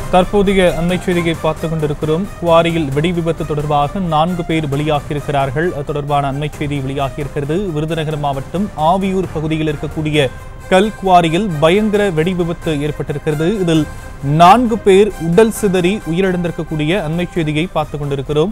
தற்போதைய அண்மை செய்தியை பார்த்துக் கொண்டிருக்கிறோம் குவாரியில் வெடி விபத்து தொடர்பாக நான்கு பேர் வெளியாகியிருக்கிறார்கள் அது தொடர்பான அண்மை செய்தி வெளியாகியிருக்கிறது விருதுநகர் மாவட்டம் ஆவியூர் பகுதியில் இருக்கக்கூடிய கல் குவாரியில் பயங்கர வெடி விபத்து ஏற்பட்டிருக்கிறது இதில் நான்கு பேர் உடல் சிதறி உயிரிழந்திருக்கக்கூடிய அண்மை செய்தியை பார்த்துக் கொண்டிருக்கிறோம்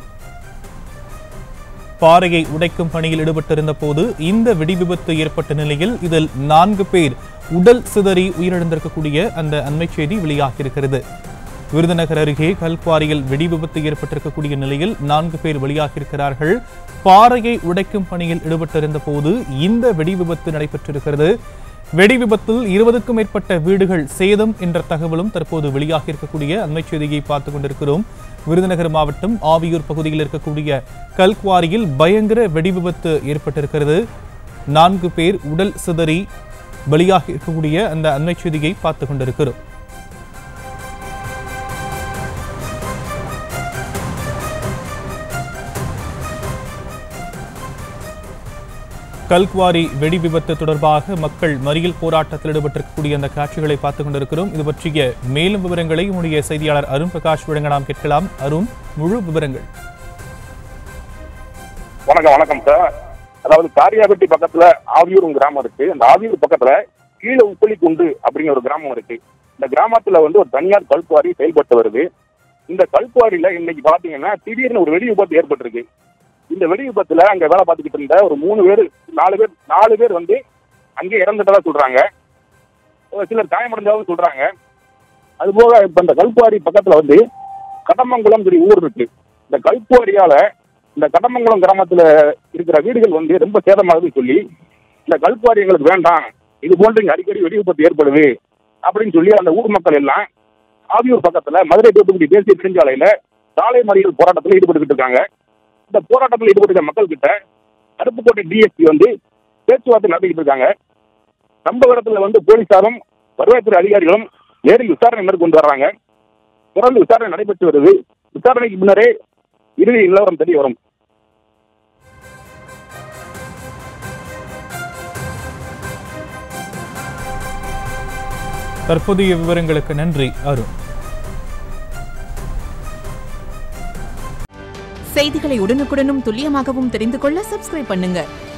பாறையை உடைக்கும் பணியில் ஈடுபட்டிருந்த போது இந்த வெடி விபத்து ஏற்பட்ட நிலையில் இதில் நான்கு பேர் உடல் சிதறி உயிரிழந்திருக்கக்கூடிய அந்த அண்மை செய்தி வெளியாகியிருக்கிறது விருதுநகர் அருகே கல்குவாரியில் வெடி விபத்து ஏற்பட்டிருக்கக்கூடிய நிலையில் நான்கு பேர் வெளியாகியிருக்கிறார்கள் பாறையை உடைக்கும் பணியில் ஈடுபட்டிருந்த போது இந்த வெடி விபத்து நடைபெற்றிருக்கிறது வெடி விபத்தில் இருபதுக்கும் மேற்பட்ட வீடுகள் சேதம் என்ற தகவலும் தற்போது வெளியாகி இருக்கக்கூடிய அண்மை செய்தியை பார்த்துக் கொண்டிருக்கிறோம் விருதுநகர் மாவட்டம் ஆவியூர் பகுதியில் இருக்கக்கூடிய கல்குவாரியில் பயங்கர வெடி விபத்து ஏற்பட்டிருக்கிறது நான்கு பேர் உடல் சிதறி பலியாகி இருக்கக்கூடிய அந்த அண்மை செய்தியை பார்த்துக் கொண்டிருக்கிறோம் கல்குவாரி வெடி விபத்து தொடர்பாக மக்கள் மறியல் போராட்டத்தில் ஈடுபட்டிருக்கக்கூடிய அந்த காட்சிகளை பார்த்துக் கொண்டிருக்கிறோம் இது பற்றிய மேலும் விவரங்களை உடைய செய்தியாளர் அருண் பிரகாஷ் வழங்க நாம் கேட்கலாம் அருண் முழு விவரங்கள் வணக்கம் வணக்கம் சார் அதாவது காரியாபட்டி பக்கத்துல ஆவியூர் கிராமம் இருக்கு அந்த ஆவியூர் பக்கத்துல கீழே உப்பளி குண்டு அப்படிங்கிற ஒரு கிராமம் இருக்கு இந்த கிராமத்துல வந்து ஒரு தனியார் கல்குவாரி செயல்பட்டு வருது இந்த கல்குவாரியில இன்னைக்கு பாத்தீங்கன்னா திடீர்னு ஒரு வெடி விபத்து ஏற்பட்டிருக்கு இந்த வெடி விபத்துல அங்க வேலை பார்த்துக்கிட்டு இருந்த ஒரு மூணு பேர் நாலு பேர் நாலு பேர் வந்து அங்கே இறந்துட்டதா சொல்றாங்க ஒரு சிலர் காயமடைஞ்சதாகவும் சொல்றாங்க அது போக இப்ப இந்த கல்குவாரி பக்கத்துல வந்து கடமங்குளம் சொல்லி ஊர் இருக்கு இந்த கல்குவாரியால இந்த கடமங்குளம் கிராமத்துல இருக்கிற வீடுகள் வந்து ரொம்ப சேதமாகுதுன்னு சொல்லி இந்த கல்குவாரி எங்களுக்கு வேண்டாம் இது போன்று இங்க அடிக்கடி வெடி விபத்து ஏற்படுது அப்படின்னு சொல்லி அந்த ஊர் மக்கள் எல்லாம் ஆவியூர் பக்கத்துல மதுரை தூத்துக்குடி தேசிய நெடுஞ்சாலையில சாலை மறியல் போராட்டத்தில் ஈடுபட்டுக்கிட்டு இருக்காங்க இந்த போராட்டத்தில் ஈடுபட்டுள்ள மக்கள் கிட்ட அருப்புக்கோட்டை டிஎஸ்பி வந்து பேச்சுவார்த்தை நடத்திக்கிட்டு இருக்காங்க சம்பவ இடத்துல வந்து போலீசாரும் வருவாய்த்துறை அதிகாரிகளும் நேரில் விசாரணை மேற்கொண்டு வர்றாங்க தொடர்ந்து விசாரணை நடைபெற்று வருது விசாரணைக்கு முன்னரே இறுதி நிலவரம் தெரிய வரும் தற்போதைய விவரங்களுக்கு நன்றி அருண் செய்திகளை உடனுக்குடனும் துல்லியமாகவும் தெரிந்து கொள்ள சப்ஸ்கிரைப் பண்ணுங்க